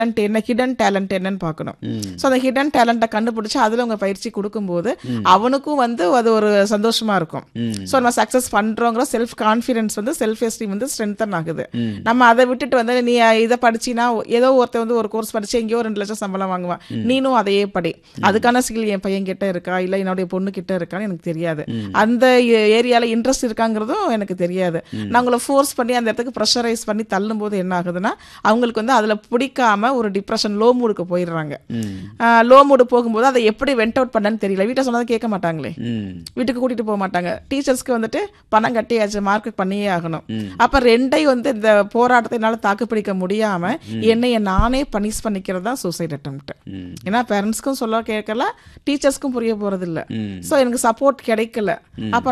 talent என்ன hidden talent என்னன்னு பார்க்கணும் ஸோ அந்த ஹிடன் டேலண்ட்டை கண்டுபிடிச்சு அதில் உங்க பயிற்சி கொடுக்கும்போது அவனுக்கும் வந்து அது ஒரு சந்தோஷமா இருக்கும் ஸோ நம்ம சக்ஸஸ் பண்றோங்கிற செல்ஃப் கான்ஃபிடன்ஸ் வந்து செல்ஃப் எஸ்டீம் வந்து ஸ்ட்ரென்தன் ஆகுது நம்ம அதை விட்டுட்டு வந்து நீ இதை படிச்சினா ஏதோ ஒருத்தன் வந்து ஒரு கோர்ஸ் படிச்சு எங்கேயோ ரெண்டு லட்சம் சம்பளம் வாங்குவான் நீனும் அதையே படி அதுக்கான ஸ்கில் என் பையன் கிட்ட இருக்கா இல்லை என்னுடைய பொண்ணு கிட்ட இருக்கான்னு எனக்கு தெரியாது அந்த ஏரியால இன்ட்ரெஸ்ட் இருக்காங்கிறதும் எனக்கு தெரியாது நான் உங்களை ஃபோர்ஸ் பண்ணி அந்த இடத்துக்கு ப்ரெஷரைஸ் பண்ணி தள்ளும் போது என்ன ஆகுதுன்னா அவங்களுக்கு வந்து அதுல பிடிக்காம ஒரு டிப்ரெஷன் லோ மூடுக்கு போயிடுறாங்க லோ மூடு போகும்போது அதை எப்படி வெண்ட் அவுட் பண்ணன்னு தெரியல வீட்டை சொன்னதை கேட்க மாட்டாங்களே வீட்டுக்கு கூட்டிட்டு போக மாட்டாங்க டீச்சர்ஸ்க்கு வந்துட்டு பணம் கட்டியாச்சு மார்க் பண்ணியே ஆகணும் அப்ப ரெண்டையும் வந்து இந்த போராட்டத்தை என்னால தாக்கு பிடிக்க முடியாம என்னைய நானே பனிஷ் பண்ணிக்கிறது தான் சூசைட் அட்டம்ப்ட் ஏன்னா பேரண்ட்ஸ்க்கும் சொல்ல கேட்கல டீச்சர்ஸ்க்கும் புரிய போறது இல்ல சோ எனக்கு சப்போர்ட் கிடைக்கல அப்ப